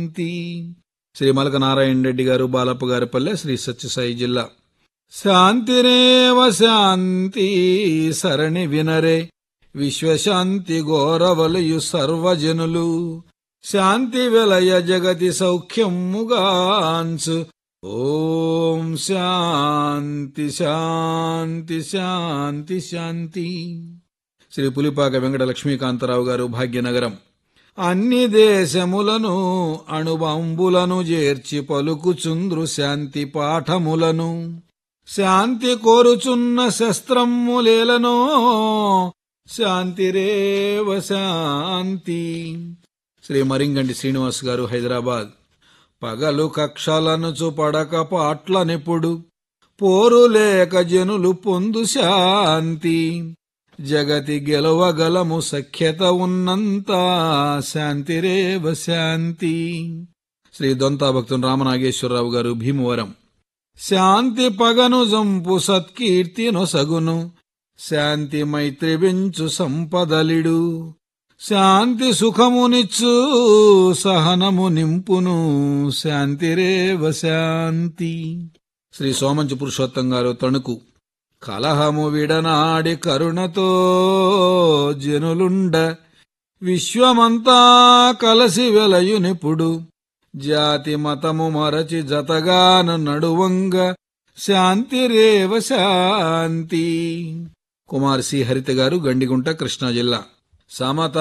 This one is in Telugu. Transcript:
శాంతి శ్రీ మలక నారాయణ రెడ్డి గారు బాలప్ప గారి పల్లె శ్రీ సత్యసాయి జిల్లా శాంతిరేవ శాంతి సరణి వినరే విశ్వశాంతి గోరవలయు సర్వజనులు శాంతి విలయ జగతి సౌఖ్యముగాన్సు ఓం శాంతి శాంతి శాంతి శాంతి శ్రీ పులిపాక వెంకట లక్ష్మీకాంతరావు గారు భాగ్యనగరం అన్ని దేశములను అణుబంబులను చేర్చి పలుకుచుంద్రు శాంతి పాఠములను శాంతి కోరుచున్న శస్త్రములేలనో శాంతిరేవ శాంతి శ్రీ మరింగంటి శ్రీనివాస్ గారు హైదరాబాద్ పగలు కక్షలనుచు పడక పాట్లనిప్పుడు పోరు లేక జనులు పొందు శాంతి జగతి గెలవగలము సఖ్యత ఉన్నంత శాంతిరేవ శాంతి శ్రీ దొంతా భక్తుని రామనాగేశ్వరరావు గారు భీమవరం శాంతి పగను జంపు సత్కీర్తి నొసగును శాంతి మైత్రి పెంచు సంపదలిడు శాంతి సుఖమునిచ్చు సహనము నింపును శాంతిరేవ శాంతి శ్రీ సోమంచి పురుషోత్తం గారు తణుకు కలహము విడనాడి కరుణతో జనులుండ విశ్వమంతా కలసి వెలయునిపుడు జాతి మతము మరచి జతగాను నడువంగ శాంతిరేవ శాంతి కుమార్ సి హరిత గారు గండిగుంట కృష్ణా జిల్లా సమత